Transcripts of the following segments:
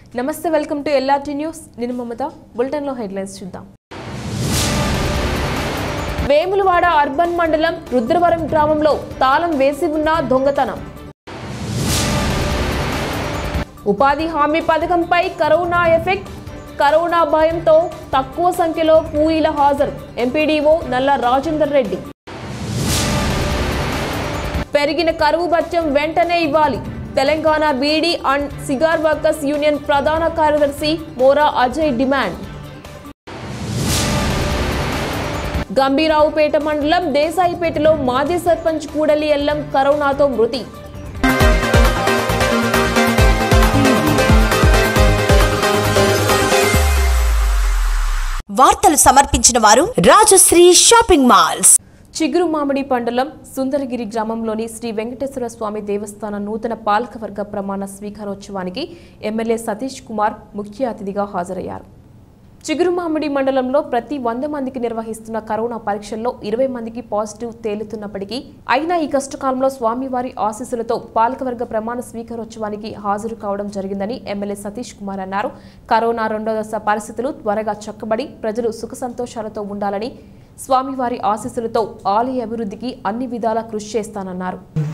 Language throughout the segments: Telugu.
నమస్తే వెల్కమ్ టు ఎల్ఆర్టీ న్యూస్ నేను మమత బులెటిన్లో హెడ్లైన్స్ చూద్దాం వేములవాడ అర్బన్ మండలం రుద్రవరం గ్రామంలో తాళం వేసి ఉన్న దొంగతనం ఉపాధి హామీ పథకంపై కరోనా ఎఫెక్ట్ కరోనా భయంతో తక్కువ సంఖ్యలో కూలీల హాజరు ఎంపీడీఓ నల్ల రాజేందర్ రెడ్డి పెరిగిన కరువు భత్యం వెంటనే ఇవ్వాలి Telangana beedi and cigar workers union ప్రధాన కార్యదర్శి మోరా అజయ్ డిమాండ్ గంభీరావుపేట మండలం దేశాయిపేటలో మాజీ సర్పంచ్ కూడలి ఎల్లం కరోనాతో మృతి వార్తలు సమర్పించిన వారు రాజశ్రీ షాపింగ్ మాల్స్ చిగురు మామిడి మండలం సుందరగిరి గ్రామంలోని శ్రీ వెంకటేశ్వర స్వామి దేవస్థాన నూతన పాలకవర్గ ప్రమాణ స్వీకారోత్సవానికి ఎమ్మెల్యే సతీష్ కుమార్ ముఖ్య అతిథిగా హాజరయ్యారు చిగురు మామిడి మండలంలో ప్రతి వంద మందికి నిర్వహిస్తున్న కరోనా పరీక్షల్లో ఇరవై మందికి పాజిటివ్ తేలుతున్నప్పటికీ అయినా ఈ కష్టకాలంలో స్వామివారి ఆశీస్సులతో పాలకవర్గ ప్రమాణ స్వీకారోత్సవానికి హాజరు కావడం జరిగిందని ఎమ్మెల్యే సతీష్ కుమార్ అన్నారు కరోనా రెండో దశ పరిస్థితులు త్వరగా చక్కబడి ప్రజలు సుఖ సంతోషాలతో ఉండాలని స్వామివారి ఆశీస్సులతో ఆలయ అభివృద్ధికి అన్ని విధాలా కృషి చేస్తానన్నారు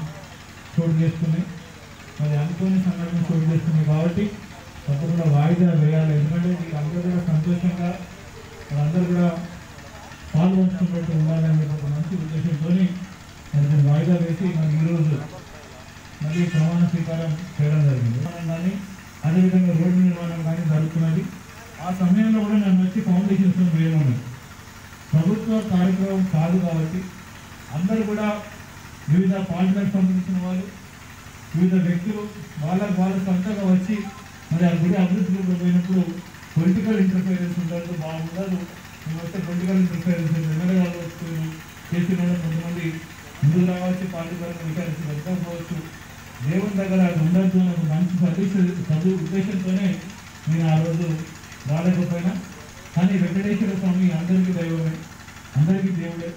చోటు చేసుకున్నాయి మరి అనుకోని సంఘటన చోటు చేసుకున్నాయి కాబట్టి తప్పకుండా వాయిదా వేయాలి ఎందుకంటే మీకు అందరూ కూడా సంతోషంగా వాళ్ళందరూ కూడా పాల్గొంటున్నట్టు ఉండాలని చెప్పి ఒక మంచి ఉద్దేశంతో మరి దీన్ని వాయిదా వేసి మరి ఈరోజు మళ్ళీ ప్రమాణ స్వీకారం చేయడం జరిగింది నిర్మాణం కానీ అదేవిధంగా రోడ్డు నిర్మాణం కానీ జరుగుతున్నది ఆ సమయంలో కూడా నేను వచ్చి ఫౌండేషన్స్ వేయమన్నాను ప్రభుత్వ కార్యక్రమం కాదు కాబట్టి అందరూ కూడా వివిధ పార్టీలకు సంబంధించిన వాళ్ళు వివిధ వ్యక్తులు వాళ్ళకు వాళ్ళ సొంతంగా వచ్చి మరి ఆ గుడి అభివృద్ధిలో పోయినప్పుడు పొలిటికల్ ఇంటర్ఫీరెన్స్ ఉండదు బాగుండదు మేము వస్తే పొలిటికల్ ఇంటర్ఫీరెన్స్ ఎమ్మెల్యే వాళ్ళు వచ్చి చేసిన వాళ్ళు కొంతమంది ముందుకు రావచ్చు పార్టీ పరంగా విచారించి వెళ్ళకపోవచ్చు దేవుని దగ్గర అది ఉండద్దు అని ఒక మంచి సతీష్ చదువు ఉద్దేశంతోనే నేను ఆ రోజు రాలేకపోయినా కానీ వెంకటేశ్వర స్వామి అందరికీ దైవమే అందరికీ దేవుడే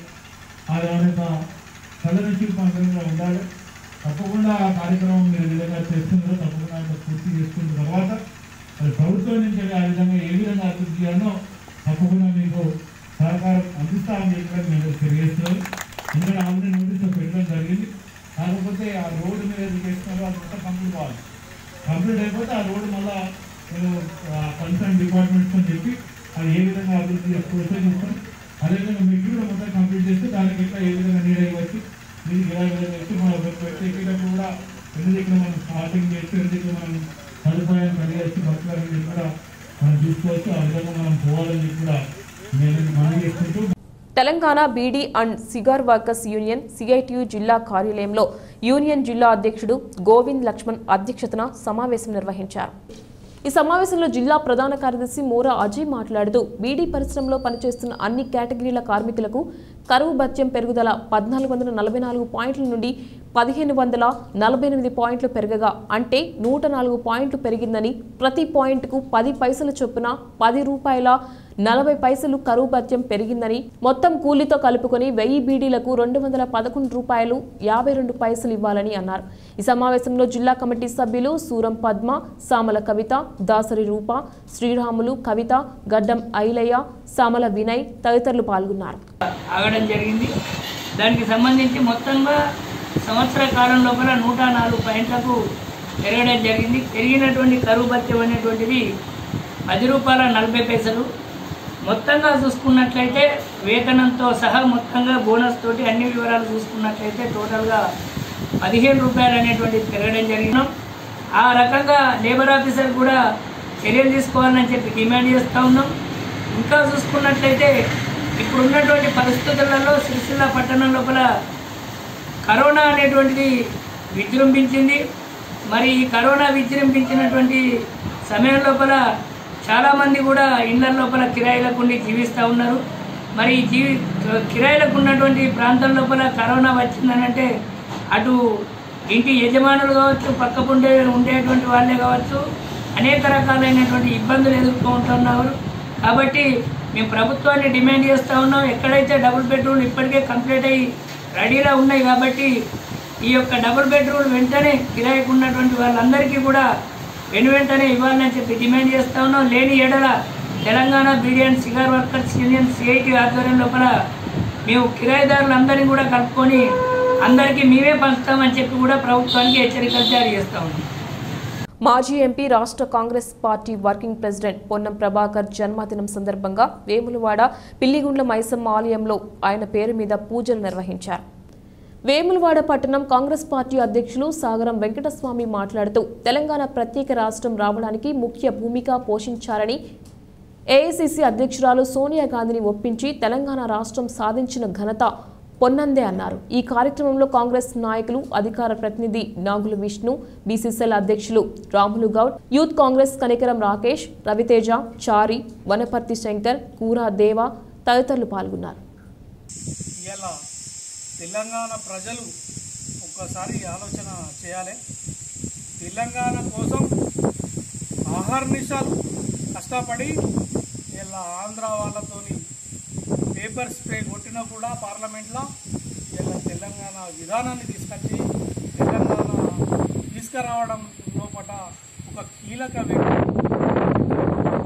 ఆయన యొక్క కళ్ళ చూపు అందరంగా ఉండాలి తప్పకుండా ఆ కార్యక్రమం మీరు ఏ విధంగా చేస్తున్నారో తప్పకుండా ఆయన పూర్తి చేసుకున్న తర్వాత మరి ప్రభుత్వం నుంచి ఆ విధంగా ఏ విధంగా అభివృద్ధి చేయాలో తప్పకుండా మీకు సహకారం అందిస్తామని చెప్పి మేము తెలియజేస్తున్నాను ఎందుకంటే ఆల్రెడీ నోటీస్ పెట్టడం జరిగింది కాకపోతే ఆ రోడ్డు మీద ఏది చేస్తున్నారో అది మొత్తం కంప్లీట్ కావాలి కంప్లీట్ అయిపోతే ఆ రోడ్డు మళ్ళా నేను కన్సర్న్ డిపార్ట్మెంట్స్ అని చెప్పి అది ఏ విధంగా అభివృద్ధి ప్రోత్సహిస్తాం అదేవిధంగా మీకు కూడా మొత్తం కంప్లీట్ చేస్తే దానికి ఎట్లా ఏ విధంగా నీడ్ అయ్యవచ్చు దీనికి ఎలా విధంగా వచ్చి మనం పెట్టేటప్పుడు కూడా ఎన్ని దగ్గర మనం స్టార్టింగ్ చేసి ఎన్ని దగ్గర మనం సదుపాయాన్ని కలిగేసి బతకాలని కూడా మనం చూసుకోవచ్చు ఆ విధంగా మనం పోవాలని చెప్పి కూడా నేను మనం చేసుకుంటూ Telangana beedi and cigar workers union CITU జిల్లా కార్యాలయంలో యూనియన్ జిల్లా అధ్యక్షుడు గోవింద్ లక్ష్మణ్ అధ్యక్షతన సమావేశం నిర్వహించారు ఈ సమావేశంలో జిల్లా ప్రధాన కార్యదర్శి మోరా అజయ్ మాట్లాడుతూ బీడీ పరిశ్రమలో పనిచేస్తున్న అన్ని కేటగిరీల కార్మికులకు కరువు భత్యం పెరుగుదల పద్నాలుగు వందల నలభై నాలుగు పాయింట్ల నుండి పదిహేను వందల నలభై ఎనిమిది పాయింట్లు పెరగగా అంటే నూట నాలుగు పాయింట్లు పెరిగిందని ప్రతి పాయింట్కు పది పైసల చొప్పున పది రూపాయల నలభై పైసలు కరువు భత్యం పెరిగిందని మొత్తం కూలీతో కలుపుకొని వెయ్యి బీడీలకు రెండు వందల పదకొండు రూపాయలు యాభై రెండు పైసలు ఇవ్వాలని అన్నారు ఈ సమావేశంలో జిల్లా కమిటీ సభ్యులు సూరం పద్మ సామల కవిత దాసరి రూప శ్రీరాములు కవిత గడ్డం ఐలయ్య సామల వినయ్ తదితరులు పాల్గొన్నారు ఆగడం జరిగింది దానికి సంబంధించి మొత్తంగా సంవత్సర కాలం లోపల నూట నాలుగు పాయింట్లకు పెరగడం జరిగింది పెరిగినటువంటి కరువు భత్యం అనేటువంటిది పది రూపాయల నలభై పైసలు మొత్తంగా చూసుకున్నట్లయితే వేతనంతో సహా మొత్తంగా బోనస్ తోటి అన్ని వివరాలు చూసుకున్నట్లయితే టోటల్గా పదిహేను రూపాయలు అనేటువంటి పెరగడం జరిగిన ఆ రకంగా లేబర్ ఆఫీసర్ కూడా చర్యలు తీసుకోవాలని చెప్పి డిమాండ్ చేస్తూ ఉన్నాం ఇంకా చూసుకున్నట్లయితే ఇప్పుడున్నటువంటి పరిస్థితులలో సిరిసిల్ల పట్టణం లోపల కరోనా అనేటువంటిది విజృంభించింది మరి ఈ కరోనా విజృంభించినటువంటి సమయం లోపల చాలామంది కూడా ఇళ్ళ లోపల కిరాయిలకు ఉండి జీవిస్తూ ఉన్నారు మరి ఈ జీవి కిరాయిలకు ఉన్నటువంటి ప్రాంతం లోపల కరోనా వచ్చిందనంటే అటు ఇంటి యజమానులు కావచ్చు పక్కకుండే ఉండేటువంటి వాళ్ళే కావచ్చు అనేక రకాలైనటువంటి ఇబ్బందులు ఎదుర్కొంటున్నారు కాబట్టి మేము ప్రభుత్వాన్ని డిమాండ్ చేస్తూ ఉన్నాం ఎక్కడైతే డబుల్ బెడ్రూమ్లు ఇప్పటికే కంప్లీట్ అయ్యి రెడీగా ఉన్నాయి కాబట్టి ఈ యొక్క డబుల్ బెడ్రూమ్ వెంటనే కిరాయికి ఉన్నటువంటి వాళ్ళందరికీ కూడా వెను వెంటనే ఇవ్వాలని చెప్పి డిమాండ్ చేస్తా ఉన్నాం లేని ఏడల తెలంగాణ బీడియన్ సిగార్ వర్కర్స్ యూనియన్ సిఐటి ఆధ్వర్యం లోపల మేము కిరాయిదారులందరినీ కూడా కలుపుకొని అందరికీ మేమే పంచుతామని చెప్పి కూడా ప్రభుత్వానికి హెచ్చరికలు జారీ చేస్తా ఉన్నాం మాజీ ఎంపీ రాష్ట్ర Congress party working president Ponnam Prabhakar జన్మదినం సందర్భంగా వేములవాడ పిల్లిగుండ్ల మైసమ్మ ఆలయంలో ఆయన పేరు మీద పూజలు నిర్వహించారు వేములవాడ పట్టణం కాంగ్రెస్ పార్టీ అధ్యక్షులు సాగరం వెంకటస్వామి మాట్లాడుతూ తెలంగాణ ప్రత్యేక రాష్ట్రం రావడానికి ముఖ్య భూమిక పోషించారని ఏఐసిసి అధ్యక్షురాలు సోనియా గాంధీని ఒప్పించి తెలంగాణ రాష్ట్రం సాధించిన ఘనత పొన్నందే అన్నారు ఈ కార్యక్రమంలో కాంగ్రెస్ నాయకులు అధికార ప్రతినిధి నాగుల విష్ణు బీసీసీఎల్ అధ్యక్షులు రాములు గౌడ్ యూత్ కాంగ్రెస్ కనికరం రాకేష్ రవితేజ చారి వనపర్తి శంకర్ కూరా దేవ తదితరులు పాల్గొన్నారు ఇలా తెలంగాణ ప్రజలు ఒక్కసారి ఆలోచన చేయాలి తెలంగాణ కోసం ఆహార్నిశాలు కష్టపడి ఇలా ఆంధ్ర వాళ్ళతోని పేపర్ స్ప్రే కొట్టినా కూడా పార్లమెంట్లో ఇలా తెలంగాణ విధానాన్ని తీసుకొచ్చి తెలంగాణ తీసుకురావడం లోపల ఒక కీలక వ్యక్తి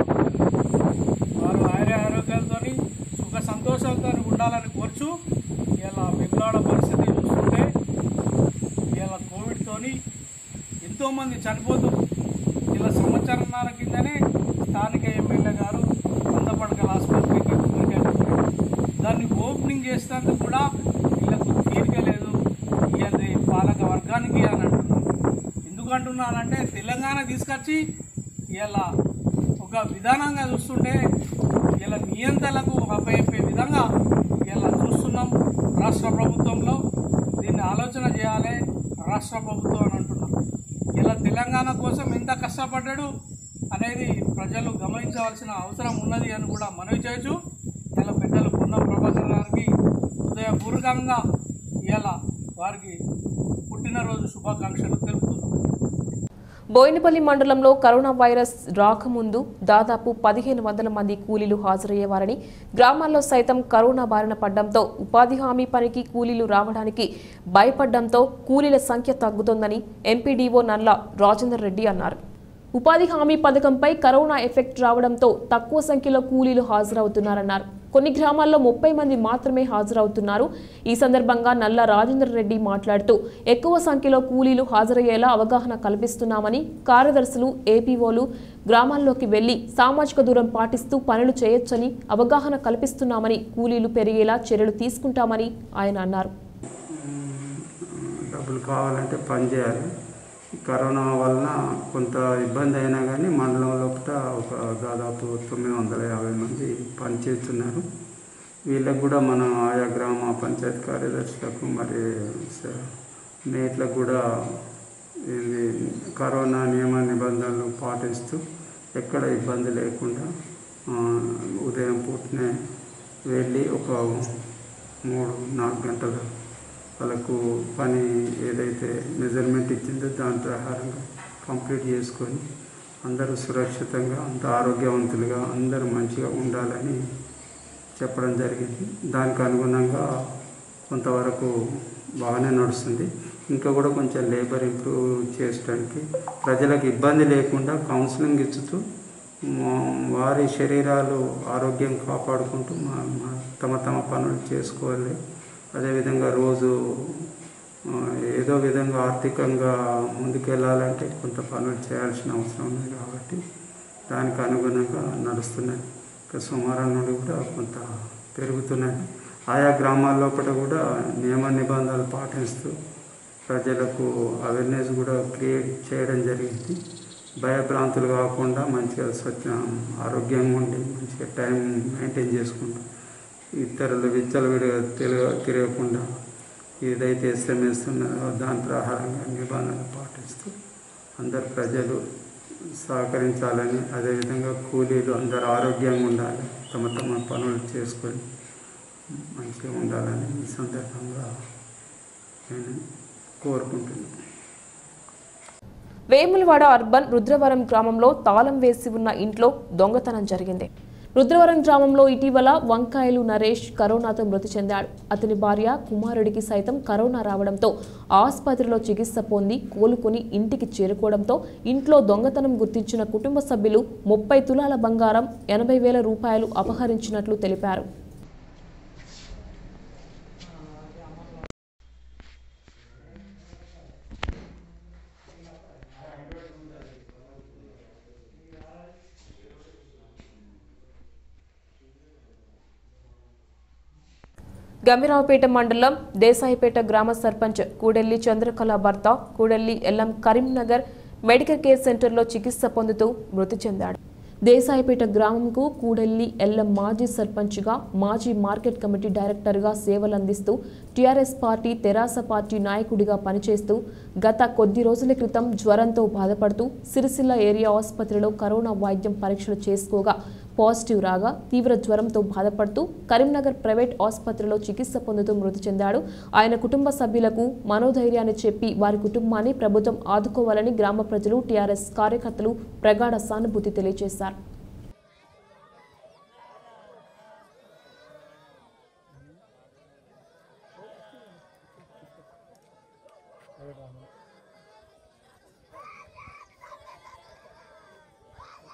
వారు ఆయుర ఆరోగ్యాలతోని సుఖ సంతోషాలతో ఉండాలని కోరుచు ఇలా వెబ్లాడ పరిస్థితి చూస్తుంటే ఇలా కోవిడ్తోని ఎంతోమంది చనిపోతూ ఇలా సంవత్సరంన్నర కిందనే స్థానిక ఎమ్మెల్యే గారు వందపడకల ఆసుపత్రికి తీసుకెళ్ళారు దాన్ని ఓపెనింగ్ చేసినందుకు కూడా వీళ్ళకు తీరిక లేదు ఇవాళ పాలక వర్గానికి అని అంటున్నాను ఎందుకు అంటున్నానంటే తెలంగాణ తీసుకొచ్చి ఇలా ఒక విధానంగా చూస్తుంటే ఇలా నియంత్రణలకు అప్పచెప్పే విధంగా ఇలా చూస్తున్నాం రాష్ట్ర ప్రభుత్వంలో దీన్ని ఆలోచన చేయాలి రాష్ట్ర ప్రభుత్వం అని అంటున్నాం ఇలా తెలంగాణ కోసం ఎంత కష్టపడ్డాడు అనేది ప్రజలు గమనించవలసిన అవసరం ఉన్నది అని కూడా మనవి చేయొచ్చు ఇలా పెద్దలు పొన్నం ప్రభాకర్ గారికి హృదయపూర్వకంగా ఇలా వారికి పుట్టినరోజు శుభాకాంక్షలు తెలుపుతున్నాం బోయినపల్లి మండలంలో కరోనా వైరస్ రాకముందు దాదాపు పదిహేను వందల మంది కూలీలు హాజరయ్యేవారని గ్రామాల్లో సైతం కరోనా బారిన పడ్డంతో ఉపాధి హామీ పనికి కూలీలు రావడానికి భయపడ్డంతో కూలీల సంఖ్య తగ్గుతోందని ఎంపీడీఓ నల్ల రాజేందర్ రెడ్డి అన్నారు ఉపాధి హామీ పథకంపై కరోనా ఎఫెక్ట్ రావడంతో తక్కువ సంఖ్యలో కూలీలు హాజరవుతున్నారన్నారు కొన్ని గ్రామాల్లో ముప్పై మంది మాత్రమే హాజరవుతున్నారు ఈ సందర్భంగా నల్ల రాజేందర్ రెడ్డి మాట్లాడుతూ ఎక్కువ సంఖ్యలో కూలీలు హాజరయ్యేలా అవగాహన కల్పిస్తున్నామని కార్యదర్శులు ఏపీఓలు గ్రామాల్లోకి వెళ్లి సామాజిక దూరం పాటిస్తూ పనులు చేయొచ్చని అవగాహన కల్పిస్తున్నామని కూలీలు పెరిగేలా చర్యలు తీసుకుంటామని ఆయన అన్నారు డబ్బులు కావాలంటే పని చేయాలి ఈ కరోనా వలన కొంత ఇబ్బంది అయినా కానీ మండలం లోపల ఒక దాదాపు తొమ్మిది వందల యాభై మంది పని చేస్తున్నారు వీళ్ళకు కూడా మనం ఆయా గ్రామ పంచాయతీ కార్యదర్శులకు మరి స- నేట్లకు కూడా ఇది కరోనా నియమ నిబంధనలు పాటిస్తూ ఎక్కడ ఇబ్బంది లేకుండా ఆ, ఉదయం పూటనే వెళ్ళి ఒక మూడు నాలుగు గంటలు వాళ్ళకు పని ఏదైతే మెజర్మెంట్ ఇచ్చిందో దాని ప్రకారంగా కంప్లీట్ చేసుకొని అందరూ సురక్షితంగా అంత ఆరోగ్యవంతులుగా అందరూ మంచిగా ఉండాలని చెప్పడం జరిగింది దానికి అనుగుణంగా కొంతవరకు బాగానే నడుస్తుంది ఇంకా కూడా కొంచెం లేబర్ ఇంప్రూవ్ చేయడానికి ప్రజలకు ఇబ్బంది లేకుండా కౌన్సిలింగ్ ఇచ్చుతూ మా- వారి శరీరాలు ఆరోగ్యం కాపాడుకుంటూ మా మా- తమ తమ పనులు చేసుకోవాలి అదేవిధంగా రోజు ఆ, ఏదో విధంగా ఆర్థికంగా ముందుకెళ్ళాలంటే కొంత పనులు చేయాల్సిన అవసరం ఉంది కాబట్టి దానికి అనుగుణంగా నడుస్తున్నాయి ఇంకా సోమవారం నుండి కూడా కొంత పెరుగుతున్నాయి ఆయా గ్రామాల లోపల కూడా నియమ నిబంధనలు పాటిస్తూ ప్రజలకు అవేర్నెస్ కూడా క్రియేట్ చేయడం జరిగింది భయభ్రాంతులు కాకుండా మంచిగా స్వచ్ఛ ఆరోగ్యంగా ఉండి మంచిగా టైం మెయింటైన్ చేసుకుంటూ ఇతరులు విచ్చలవిడిగా తిరగ తిరగకుండా ఏదైతే ఎస్ఎంఎస్ ఉన్నదో దాని ప్రకారంగా నిబంధనలు పాటిస్తూ అందరు ప్రజలు సహకరించాలని అదేవిధంగా కూలీలు అందరు ఆరోగ్యంగా ఉండాలి తమ తమ పనులు చేసుకొని మంచిగా ఉండాలని ఈ సందర్భంగా నేను కోరుకుంటున్నాను వేములవాడ అర్బన్ రుద్రవరం గ్రామంలో తాళం వేసి ఉన్న ఇంట్లో దొంగతనం జరిగింది రుద్రవరం గ్రామంలో ఇటీవల వంకాయలు నరేష్ కరోనాతో మృతి చెందాడు అతని భార్య కుమారుడికి సైతం కరోనా రావడంతో ఆసుపత్రిలో చికిత్స పొంది కోలుకుని ఇంటికి చేరుకోవడంతో ఇంట్లో దొంగతనం గుర్తించిన కుటుంబ సభ్యులు ముప్పై తులాల బంగారం ఎనభై వేల రూపాయలు అపహరించినట్లు తెలిపారు గంభీరావుపేట మండలం దేశాయిపేట గ్రామ సర్పంచ్ కూడెల్లి చంద్రకళ భర్త కూడెల్లి ఎల్లం కరీంనగర్ మెడికల్ కేర్ సెంటర్లో చికిత్స పొందుతూ మృతి చెందాడు దేశాయిపేట గ్రామంకు కూడెల్లి ఎల్లం మాజీ సర్పంచ్గా మాజీ మార్కెట్ కమిటీ డైరెక్టర్గా సేవలందిస్తూ టీఆర్ఎస్ పార్టీ తెరాస పార్టీ నాయకుడిగా పనిచేస్తూ గత కొద్ది రోజుల క్రితం జ్వరంతో బాధపడుతూ సిరిసిల్ల ఏరియా ఆసుపత్రిలో కరోనా వైద్యం పరీక్షలు చేసుకోగా పాజిటివ్ రాగా తీవ్ర జ్వరంతో బాధపడుతూ కరీంనగర్ ప్రైవేట్ ఆసుపత్రిలో చికిత్స పొందుతూ మృతి చెందాడు ఆయన కుటుంబ సభ్యులకు మనోధైర్యాన్ని చెప్పి వారి కుటుంబాన్ని ప్రభుత్వం ఆదుకోవాలని గ్రామ ప్రజలు టీఆర్ఎస్ కార్యకర్తలు ప్రగాఢ సానుభూతి తెలియజేశారు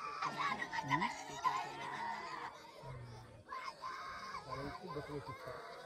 Thank you.